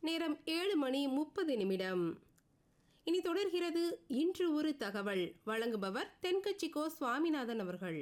நேரம் ஏழு மணி முப்பது நிமிடம் இனி தொடர்கிறது இன்று ஒரு தகவல் வழங்குபவர் தென்கட்சிக்கோ சுவாமிநாதன் அவர்கள்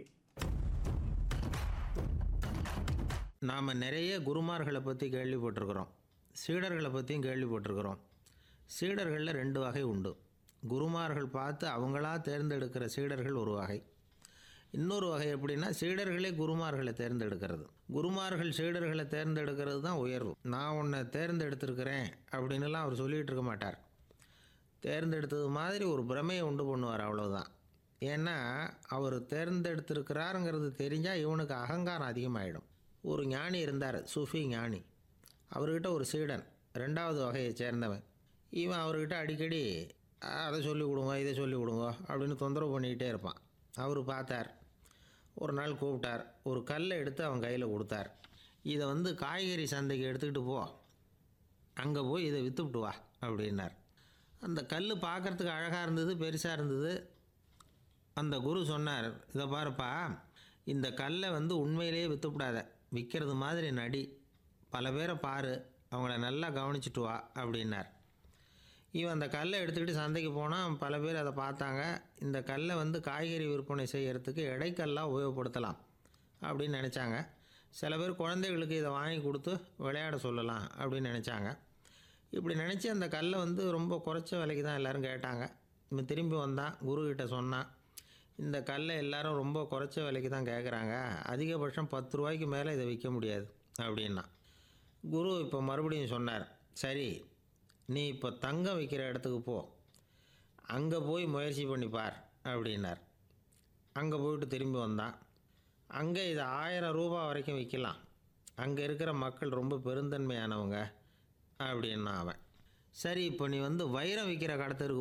நாம் நிறைய குருமார்களை பற்றி கேள்விப்பட்டிருக்கிறோம் சீடர்களை பற்றியும் கேள்விப்பட்டிருக்கிறோம் சீடர்களில் ரெண்டு வகை உண்டு குருமார்கள் பார்த்து அவங்களா தேர்ந்தெடுக்கிற சீடர்கள் ஒரு வகை இன்னொரு வகை எப்படின்னா சீடர்களே குருமார்களை தேர்ந்தெடுக்கிறது குருமார்கள் சீடர்களை தேர்ந்தெடுக்கிறது தான் உயர்வு நான் உன்னை தேர்ந்தெடுத்திருக்கிறேன் அப்படின்னுலாம் அவர் சொல்லிகிட்டு இருக்க மாட்டார் தேர்ந்தெடுத்தது மாதிரி ஒரு பிரமையை உண்டு பண்ணுவார் அவ்வளவுதான் ஏன்னா அவர் தேர்ந்தெடுத்திருக்கிறாருங்கிறது தெரிஞ்சால் இவனுக்கு அகங்காரம் அதிகமாகிடும் ஒரு ஞானி இருந்தார் சூஃபி ஞானி அவர்கிட்ட ஒரு சீடன் ரெண்டாவது வகையை சேர்ந்தவன் இவன் அவர்கிட்ட அடிக்கடி அதை சொல்லி கொடுங்க இதை சொல்லி கொடுங்க அப்படின்னு தொந்தரவு பண்ணிக்கிட்டே இருப்பான் அவர் பார்த்தார் ஒரு நாள் கூப்பிட்டார் ஒரு கல்லை எடுத்து அவன் கையில் கொடுத்தார் இதை வந்து காய்கறி சந்தைக்கு எடுத்துக்கிட்டு போ அங்கே போய் இதை விற்றுவிட்டு வா அப்படின்னார் அந்த கல் பார்க்குறதுக்கு அழகாக இருந்தது பெருசாக இருந்தது அந்த குரு சொன்னார் இதை பாருப்பா இந்த கல்லை வந்து உண்மையிலேயே விற்றுவிடாத விற்கிறது மாதிரி நடி பல பேரை பாரு அவங்கள நல்லா கவனிச்சிட்டு வா அப்படின்னார் இவன் அந்த கல்லை எடுத்துக்கிட்டு சந்தைக்கு போனால் பல பேர் அதை பார்த்தாங்க இந்த கல்லை வந்து காய்கறி விற்பனை செய்கிறதுக்கு இடைக்கல்லாக உபயோகப்படுத்தலாம் அப்படின்னு நினச்சாங்க சில பேர் குழந்தைகளுக்கு இதை வாங்கி கொடுத்து விளையாட சொல்லலாம் அப்படின்னு நினச்சாங்க இப்படி நினச்சி அந்த கல்லை வந்து ரொம்ப குறைச்ச விலைக்கு தான் எல்லோரும் கேட்டாங்க இவன் திரும்பி வந்தான் குருக்கிட்ட சொன்னான் இந்த கல்லை எல்லாரும் ரொம்ப குறைச்ச விலைக்கு தான் கேட்குறாங்க அதிகபட்சம் பத்து ரூபாய்க்கு மேலே இதை விற்க முடியாது அப்படின்னா குரு இப்போ மறுபடியும் சொன்னார் சரி நீ இப்போ தங்கம் விற்கிற இடத்துக்கு போ அங்கே போய் முயற்சி பண்ணி பார் அப்படின்னார் அங்கே போயிட்டு திரும்பி வந்தான் அங்கே இதை ஆயிரம் ரூபா வரைக்கும் விற்கலாம் அங்கே இருக்கிற மக்கள் ரொம்ப பெருந்தன்மையானவங்க அப்படின்னா அவன் சரி இப்போ நீ வந்து வைரம் விற்கிற கடத்தருக்கு